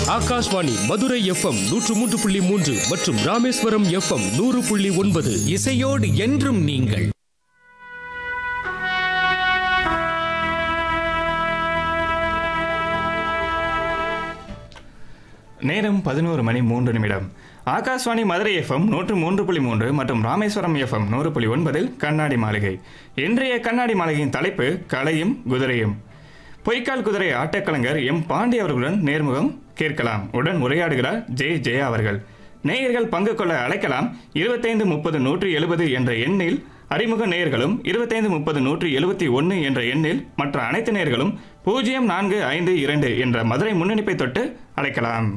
Akashvani Madurai FM நூற்று மூன்று புள்ளி மூன்று மற்றும் ராமேஸ்வரம் எஃப்எம் நூறு புள்ளி ஒன்பது இசையோடு என்றும் நீங்கள் நேரம் பதினோரு மணி மூன்று நிமிடம் ஆகாஷ்வாணி மதுரை எஃப்எம் நூற்று மூன்று புள்ளி மூன்று மற்றும் ராமேஸ்வரம் எஃப்எம் நூறு புள்ளி ஒன்பதில் கண்ணாடி மாளிகை இன்றைய கண்ணாடி மாளிகையின் தலைப்பு கலையும் குதிரையும் பொய்க்கால் குதிரை ஆட்டக்கலைஞர் எம் பாண்டி அவர்களுடன் நேர்முகம் கேட்கலாம் உடன் உரையாடுகிறார் ஜே ஜெயா அவர்கள் நேயர்கள் பங்கு கொள்ள அழைக்கலாம் இருபத்தைந்து முப்பது நூற்றி எழுபது என்ற எண்ணில் அறிமுக நேயர்களும் இருபத்தைந்து முப்பது நூற்றி எழுபத்தி ஒன்று என்ற எண்ணில் மற்ற அனைத்து நேயர்களும் பூஜ்ஜியம் நான்கு ஐந்து இரண்டு என்ற மதுரை முன்னணிப்பை தொட்டு அழைக்கலாம்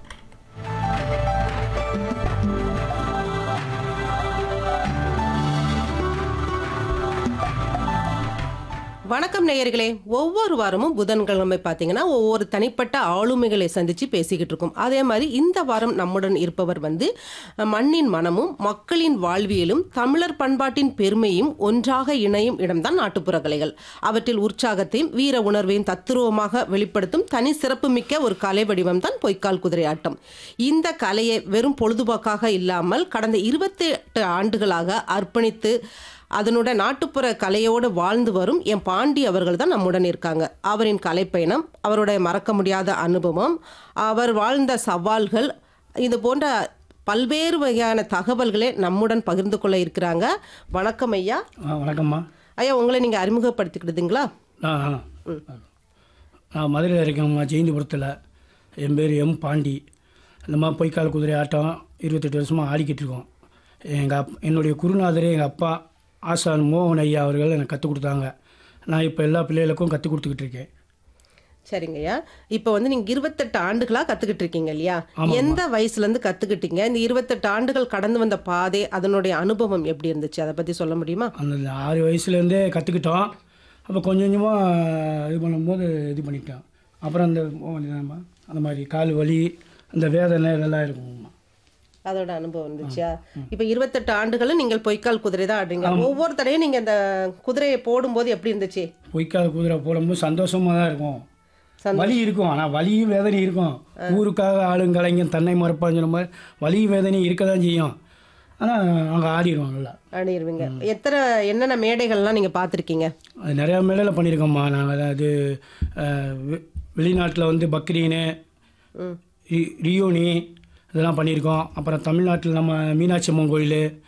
வணக்கம் நேயர்களே ஒவ்வொரு வாரமும் புதன்கிழமை பார்த்தீங்கன்னா ஒவ்வொரு தனிப்பட்ட ஆளுமைகளை சந்திச்சு பேசிக்கிட்டு இருக்கோம் அதே மாதிரி இந்த வாரம் நம்முடன் இருப்பவர் வந்து அஹ், மண்ணின் மனமும் மக்களின் வாழ்வியலும் தமிழர் பண்பாட்டின் பெருமையும் ஒன்றாக இணையும் இடம்தான் நாட்டுப்புற கலைகள் அவற்றில் உற்சாகத்தையும் வீர உணர்வையும் தத்துருவமாக வெளிப்படுத்தும் தனி சிறப்புமிக்க ஒரு கலை வடிவம் தான் பொய்க்கால் குதிரை ஆட்டம் இந்த கலையை வெறும் பொழுதுபோக்காக இல்லாமல் கடந்த இருபத்தி எட்டு ஆண்டுகளாக அர்ப்பணித்து அதனோட நாட்டுப்புற கலையோடு வாழ்ந்து வரும் என் பாண்டி அவர்கள் தான் நம்முடன் இருக்காங்க அவரின் கலைப்பயணம் அவருடைய மறக்க முடியாத அனுபவம் அவர் வாழ்ந்த சவால்கள் இது போன்ற பல்வேறு வகையான தகவல்களை நம்முடன் பகிர்ந்து கொள்ள இருக்கிறாங்க வணக்கம் ஐயா ஆ வணக்கம்மா ஐயா உங்களை நீங்கள் அறிமுகப்படுத்திக்கிடுதுங்களா ஆ ஆ நான் மதுரையில் இருக்கேம்மா ஜெயந்திபுரத்தில் என் பேர் எம் பாண்டி இந்த மாதிரி பொய்க்கால் குதிரை ஆட்டம் இருபத்தெட்டு வருஷமாக ஆடிக்கிட்டு இருக்கோம் எங்கள் அப் என்னுடைய குருநாதரே எங்கள் அப்பா ஆசான் மோகன் ஐயா அவர்கள் எனக்கு கற்றுக் கொடுத்தாங்க நான் இப்போ எல்லா பிள்ளைகளுக்கும் கற்றுக் கொடுத்துக்கிட்டு இருக்கேன் சரிங்க ஐயா இப்போ வந்து நீங்கள் இருபத்தெட்டு ஆண்டுகளாக கற்றுக்கிட்டு இருக்கீங்க இல்லையா எந்த வயசுலேருந்து கற்றுக்கிட்டீங்க இந்த இருபத்தெட்டு ஆண்டுகள் கடந்து வந்த பாதை அதனுடைய அனுபவம் எப்படி இருந்துச்சு அதை பற்றி சொல்ல முடியுமா அந்த ஆறு வயசுலேருந்தே கற்றுக்கிட்டோம் அப்போ கொஞ்சம் கொஞ்சமாக இது பண்ணும்போது இது பண்ணிட்டோம் அப்புறம் அந்த மோகன் தானம்மா, அந்த மாதிரி கால் வலி அந்த வேதனை இதெல்லாம் இருக்கும்மா அதோட அனுபவம் இருந்துச்சா இப்போ இருபத்தெட்டு ஆண்டுகளும் நீங்கள் பொய்க்கால் குதிரை தான் ஆடுறீங்க ஒவ்வொரு தடையும் நீங்கள் அந்த குதிரையை போடும்போது எப்படி இருந்துச்சு பொய்க்கால் குதிரை போடும்போது சந்தோஷமாக தான் இருக்கும் சந்தோஷம். வலி இருக்கும் ஆனால் வலியும் வேதனையும் இருக்கும் ஊருக்காக ஆளுங்கலைஞன் தன்னை மறப்பான்னு சொன்ன மாதிரி வலியும் வேதனையும் இருக்க தான் செய்யும் ஆனால் நாங்கள் ஆடிடுவோம் நல்லா ஆடிடுவீங்க எத்தனை என்னென்ன மேடைகள்லாம் நீங்கள் பார்த்துருக்கீங்க அது நிறையா மேடையில் பண்ணியிருக்கோம்மா நாங்கள் அதாவது வெளிநாட்டில் வந்து பக்ரீனு ரி- ரியோனி இதெல்லாம் பண்ணியிருக்கோம் அப்புறம் தமிழ்நாட்டில் நம்ம மீனாட்சி அம்மன் கோயில்